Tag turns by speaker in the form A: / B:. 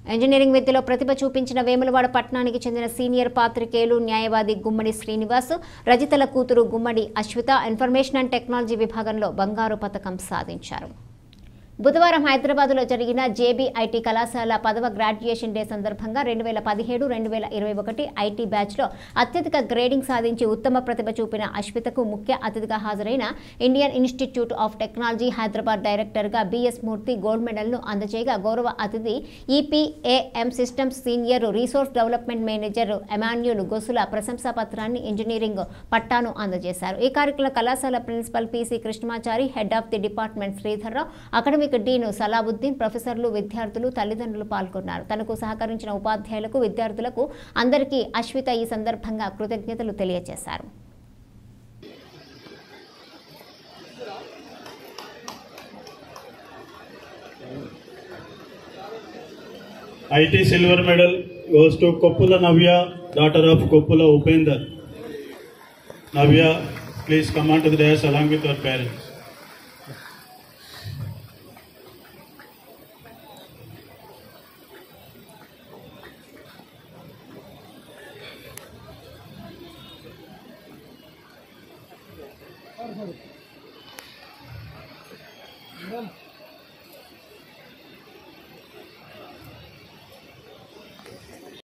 A: Engineering విద్యలో ప్రతిభ చూపించిన వేములవాడ పట్టణానికి చెందిన సీనియర్ పాత్రికేయులు న్యాయవాది గుమ్మడి శ్రీనివాస్ రజితల కూతురు Gummadi Ashwitha information and technology విభాగంలో బంగారు పథకం సాధించారు బుధవారం హైదరాబాద్లో జరిగిన జేబీఐటీ కళాశాల పదవ గ్రాడ్యుయేషన్ డే సందర్భంగా రెండు వేల పదిహేడు రెండు వేల ఇరవై ఒకటి ఐటీ బ్యాచ్లో అత్యధిక గ్రేడింగ్ సాధించి ఉత్తమ ప్రతిభ చూపిన అశ్వితకు ముఖ్య అతిథిగా హాజరైన Indian Institute of Technology Hyderabad డైరెక్టర్గా బిఎస్ మూర్తి గోల్డ్ మెడల్ను అందజేయగా గౌరవ అతిథి EPAM systems senior resource development manager Emmanuel Gosula ప్రశంసా పత్రాన్ని ఇంజనీరింగ్ పట్టాను అందజేశారు ఈ కార్యక్రమంలో కళాశాల principal PC Krishnamachari head of the department Sridhar Rao academic dean Salahuddin ప్రొఫెసర్లు విద్యార్థులు తల్లిదండ్రులు పాల్గొన్నారు తనకు సహకరించిన ఉపాధ్యాయులకు విద్యార్థులకు అందరికీ అశ్విత ఈ సందర్భంగా కృతజ్ఞతలు తెలియజేశారు
B: IT silver medal goes to Koppula Navya, daughter of Koppula Upender. Navya, please come on to the dais along with your parents.
C: Done.